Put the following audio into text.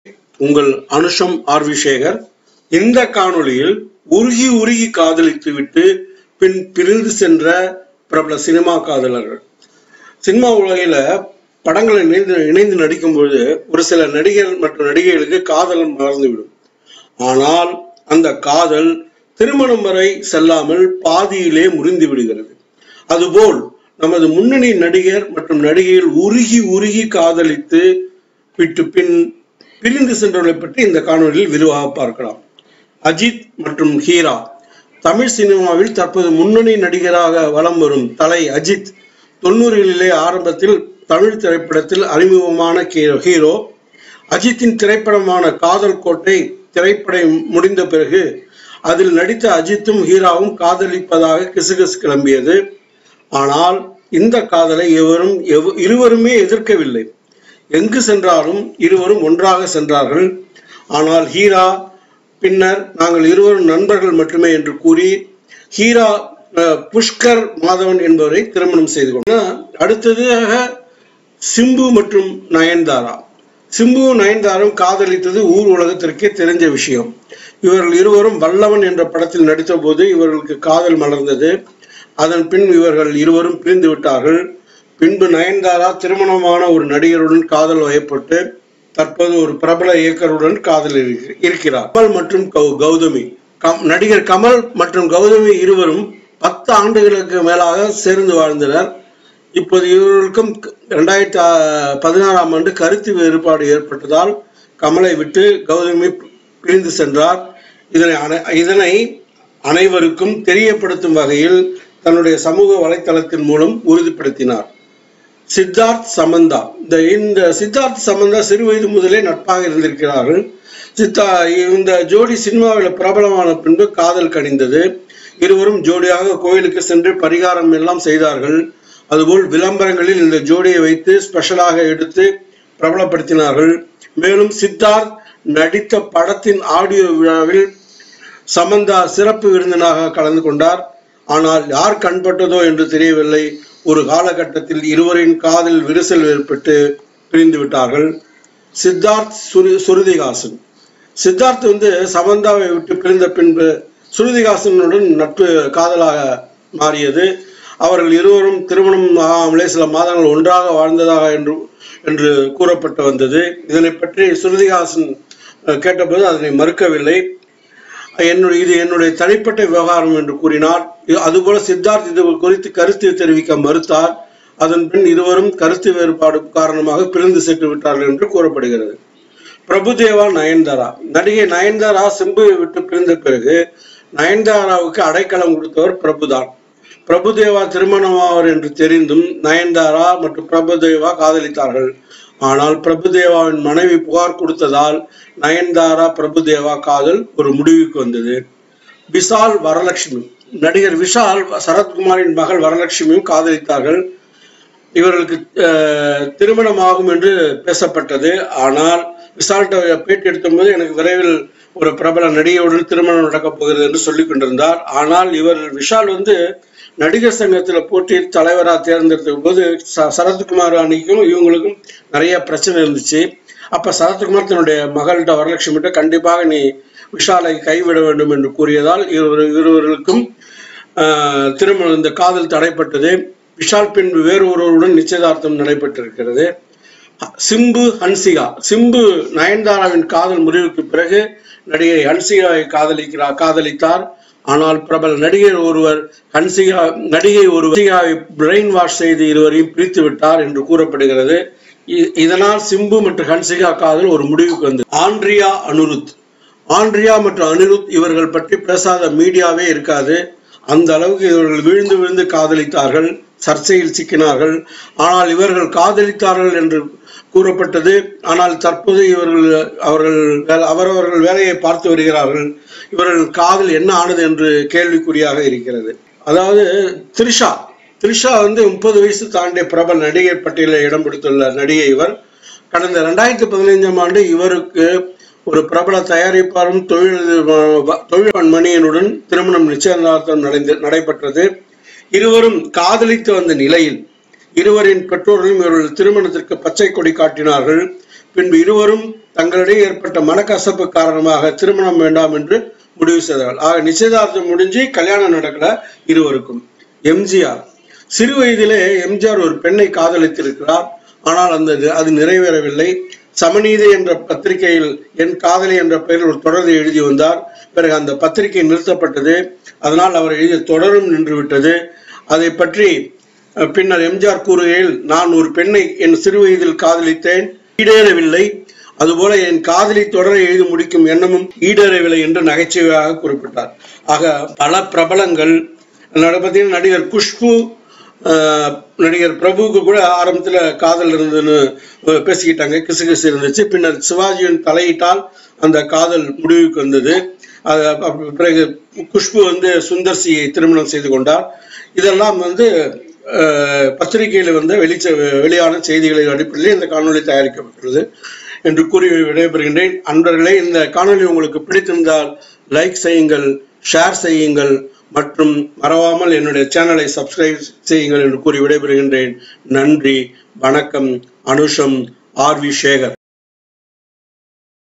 உங்கள் அனுஷம் ஆர் சேகர் இந்த காணொளியில் உருகி உருகி காதலித்து விட்டு பின் பிரிந்து சென்ற பிரபல சினிமா காதலர்கள் சினிமா உலகில படங்களை இணைந்து இணைந்து நடிக்கும்போது ஒரு சில நடிகர் மற்றும் நடிகைகளுக்கு காதல் மறந்துவிடும் ஆனால் அந்த காதல் திருமணம் வரை செல்லாமல் பாதியிலே முறிந்து விடுகிறது அதுபோல் நமது முன்னணி நடிகர் மற்றும் நடிகைகள் உருகி உருகி காதலித்து விட்டு பின் பிரிந்து சென்றவர்களை பற்றி இந்த காணொலியில் விரிவாக பார்க்கலாம் அஜித் மற்றும் ஹீரா தமிழ் சினிமாவில் தற்போது முன்னணி நடிகராக வலம் வரும் தலை அஜித் தொண்ணூறுகளிலே ஆரம்பத்தில் தமிழ் திரைப்படத்தில் அறிமுகமான கீ- ஹீரோ அஜித்தின் திரைப்படமான காதல் கோட்டை திரைப்படம் முடிந்த பிறகு அதில் நடித்த அஜித்தும் ஹீராவும் காதலிப்பதாக கிசுகிசு கிளம்பியது ஆனால் இந்த காதலை எவரும் எவ- இருவருமே எதிர்க்கவில்லை எங்கு சென்றாலும் இருவரும் ஒன்றாக சென்றார்கள் ஆனால் ஹீரா பின்னர் நாங்கள் இருவரும் நண்பர்கள் மட்டுமே என்று கூறி ஹீரா அஹ், புஷ்கர் மாதவன் என்பவரை திருமணம் செய்து கொண்டார் அடுத்ததாக சிம்பு மற்றும் நயன்தாரா சிம்பு நயன்தாரும் காதலித்தது ஊர் உலகத்திற்கே தெரிஞ்ச விஷயம் இவர்கள் இருவரும் வல்லவன் என்ற படத்தில் நடித்த போது இவர்களுக்கு காதல் மலர்ந்தது அதன் பின் இவர்கள் இருவரும் பிரிந்து விட்டார்கள் பின்பு நயன்தாரா திருமணமான ஒரு நடிகருடன் காதல் வயப்பட்டு தற்போது ஒரு பிரபல இயக்கருடன் காதல் இருக்கு- இருக்கிறார் கமல் மற்றும் கௌ- கௌதமி கம்- நடிகர் கமல் மற்றும் கௌதமி இருவரும் பத்து ஆண்டுகளுக்கு மேலாக சேர்ந்து வாழ்ந்தனர் இப்போது இவர்களுக்கும் இரண்டாயிரத்தி பதினாறாம் ஆண்டு கருத்து வேறுபாடு ஏற்பட்டதால் கமலை விட்டு கௌதமி பிரிந்து சென்றார் இதனை அனை- இதனை அனைவருக்கும் தெரியப்படுத்தும் வகையில் தன்னுடைய சமூக வலைத்தளத்தின் மூலம் உறுதிப்படுத்தினார் சித்தார்த் சமந்தா இந்த இந்த சித்தார்த் சமந்தா சிறு வயது முதலே நட்பாக இருந்திருக்கிறார்கள் சித்தா இந்த ஜோடி சினிமாவில் பிரபலமான பின்பு காதல் கனிந்தது இருவரும் ஜோடியாக கோயிலுக்கு சென்று பரிகாரம் எல்லாம் செய்தார்கள் அதுபோல் விளம்பரங்களில் இந்த ஜோடியை வைத்து ஸ்பெஷலாக எடுத்து பிரபலப்படுத்தினார்கள் மேலும் சித்தார்த் நடித்த படத்தின் ஆடியோ விழாவில் சமந்தா சிறப்பு விருந்தினராக கலந்து கொண்டார் ஆனால் யார் கண்பட்டதோ என்று தெரியவில்லை ஒரு காலகட்டத்தில் இருவரின் காதில் விரிசல் ஏற்பட்டு பிரிந்து விட்டார்கள் சித்தார்த் சுரு சுருதிகாசன் சித்தார்த் வந்து சமந்தாவை விட்டு பிரிந்த பின்பு சுருதிகாசனுடன் நட்பு காதலாக மாறியது அவர்கள் இருவரும் திருமணம் ஆகாமலே சில மாதங்கள் ஒன்றாக வாழ்ந்ததாக என்று என்று கூறப்பட்டு வந்தது இதனை பற்றி சுருதிகாசன் அஹ், கேட்டபோது அதனை மறுக்கவில்லை என்னுடைய இது என்னுடைய தனிப்பட்ட விவகாரம் என்று கூறினார் இது- அதுபோல சித்தார்த் இது குறித்து கருத்து தெரிவிக்க மறுத்தார் அதன் பின் இருவரும் கருத்து வேறுபாடு காரணமாக பிரிந்து சென்று விட்டார்கள் என்று கூறப்படுகிறது பிரபுதேவா நயன்தாரா நடிகை நயன்தாரா சிம்புவை விட்டு பிரிந்த பிறகு நயன்தாராவுக்கு அடைக்கலம் கொடுத்தவர் பிரபுதான் பிரபுதேவா திருமணமாவார் என்று தெரிந்தும் நயன்தாரா மற்றும் பிரபுதேவா காதலித்தார்கள் ஆனால் பிரபுதேவாவின் மனைவி புகார் கொடுத்ததால் நயன்தாரா பிரபுதேவா காதல் ஒரு முடிவுக்கு வந்தது விஷால் வரலட்சுமி நடிகர் விஷால் சரத்குமாரின் மகள் வரலட்சுமியும் காதலித்தார்கள் இவர்களுக்கு அஹ், திருமணமாகும் என்று பேசப்பட்டது ஆனால் விஷால்கிட்ட பேட்டி எடுத்தபோது எனக்கு விரைவில் ஒரு பிரபல நடிகையுடன் திருமணம் நடக்கப் போகிறது என்று சொல்லிக் கொண்டிருந்தார் ஆனால் இவர் விஷால் வந்து நடிகர் சங்கத்துல போட்டி தலைவராக தேர்ந்தெடுத்த போது ச- சரத்குமார் அன்னைக்கும் இவங்களுக்கும் நிறைய பிரச்சனை இருந்துச்சு அப்ப சரத்குமார் தன்னுடைய மகள்கிட்ட வரலட்சுமிகிட்ட கண்டிப்பாக நீ விஷாலை கைவிட வேண்டும் என்று கூறியதால் இருவர் இருவர்களுக்கும் ஆஹ், திருமணம் இந்த காதல் தடைப்பட்டது விஷால் பின்பு வேறு ஒருவருடன் நிச்சயதார்த்தம் நடைபெற்றிருக்கிறது சிம்பு ஹன்சிகா சிம்பு நயன்தாராவின் காதல் முறிவுக்கு பிறகு நடிகை ஹன்சிகாவை காதலிக்கிறார் காதலித்தார் ஆனால் பிரபல நடிகர் ஒருவர் ஹன்சிகா நடிகை ஒரு ஹன்சிகாவை பிரெயின் வாஷ் செய்து இருவரையும் பிரித்து விட்டார் என்று கூறப்படுகிறது இ- இதனால் சிம்பு மற்றும் ஹன்சிகா காதல் ஒரு முடிவுக்கு வந்தது ஆண்ட்ரியா அனுருத் ஆண்ட்ரியா மற்றும் அனிருத் இவர்கள் பற்றி பேசாத மீடியாவே இருக்காது அந்த அளவுக்கு இவர்கள் விழுந்து விழுந்து காதலித்தார்கள் சர்ச்சையில் சிக்கினார்கள் ஆனால் இவர்கள் காதலித்தார்கள் என்று கூறப்பட்டது ஆனால் தற்போது இவர்கள் அவர்கள் வே- அவரவர்கள் வேலையை பார்த்து வருகிறார்கள் இவர்கள் காதல் என்ன ஆனது என்று கேள்விக்குறியாக இருக்கிறது அதாவது த்ரிஷா த்ரிஷா வந்து முப்பது வயசு தாண்டிய பிரபல நடிகர் பட்டியலில் இடம் பிடித்துள்ள நடிகை இவர் கடந்த ரெண்டாயிரத்தி பதினைஞ்சாம் ஆண்டு இவருக்கு ஒரு பிரபல தயாரிப்பாளரும் தொழில் தொழில் மணியனுடன் திருமணம் நிச்சயதார்த்தம் நடந்து நடைபெற்றது இருவரும் காதலித்து வந்த நிலையில் இருவரின் பெற்றோர்களும் இவர்கள் திருமணத்திற்கு பச்சை கொடி காட்டினார்கள் பின்பு இருவரும் தங்களிடையே ஏற்பட்ட மனக்கசப்பு காரணமாக திருமணம் வேண்டாம் என்று முடிவு செய்தார்கள் ஆக நிச்சயதார்த்தம் முடிஞ்சு கல்யாணம் நடக்கல இருவருக்கும் எம்ஜிஆர் சிறு வயதிலே எம்ஜிஆர் ஒரு பெண்ணை காதலித்திருக்கிறார் ஆனால் அந்த அது நிறைவேறவில்லை சமநீதி என்ற பத்திரிகையில் என் காதலி என்ற பெயரில் ஒரு தொடரை எழுதி வந்தார் பிறகு அந்த பத்திரிகை நிறுத்தப்பட்டது அதனால் அவர் எழுதிய தொடரும் நின்றுவிட்டது அதை பற்றி அஹ், பின்னர் எம்ஜிஆர் கூறுகையில் நான் ஒரு பெண்ணை என் சிறு வயதில் காதலித்தேன் ஈடேறவில்லை அதுபோல என் காதலி தொடரை எழுதி முடிக்கும் எண்ணமும் ஈடேறவில்லை என்று நகைச்சுவையாக குறிப்பிட்டார் ஆக பல பிரபலங்கள் என்னோட பார்த்தீங்கன்னா நடிகர் குஷ்பு ஆஹ், நடிகர் பிரபுவுக்கு கூட ஆரம்பத்துல காதல் இருந்ததுன்னு அஹ், பேசிக்கிட்டாங்க கிசுகிசு இருந்துச்சு பின்னர் சிவாஜியின் தலையிட்டால் அந்த காதல் முடிவுக்கு வந்தது அது அப்ப- பிறகு குஷ்பு வந்து சுந்தர் சியை திருமணம் செய்து கொண்டார் இதெல்லாம் வந்து அஹ், பத்திரிகையில வந்து வெளிச்ச வெளியான செய்திகளின் அடிப்படையில் இந்த காணொளி தயாரிக்கப்பட்டுள்ளது என்று கூறி விடைபெறுகின்றேன் அன்பர்களே இந்த காணொளி உங்களுக்கு பிடித்திருந்தால் லைக் செய்யுங்கள் ஷேர் செய்யுங்கள் மற்றும் மறவாமல் என்னுடைய சேனலை சப்ஸ்கிரைப் செய்யுங்கள் என்று கூறி விடைபெறுகின்றேன் நன்றி வணக்கம் அனுஷம் ஆர் வி சேகர்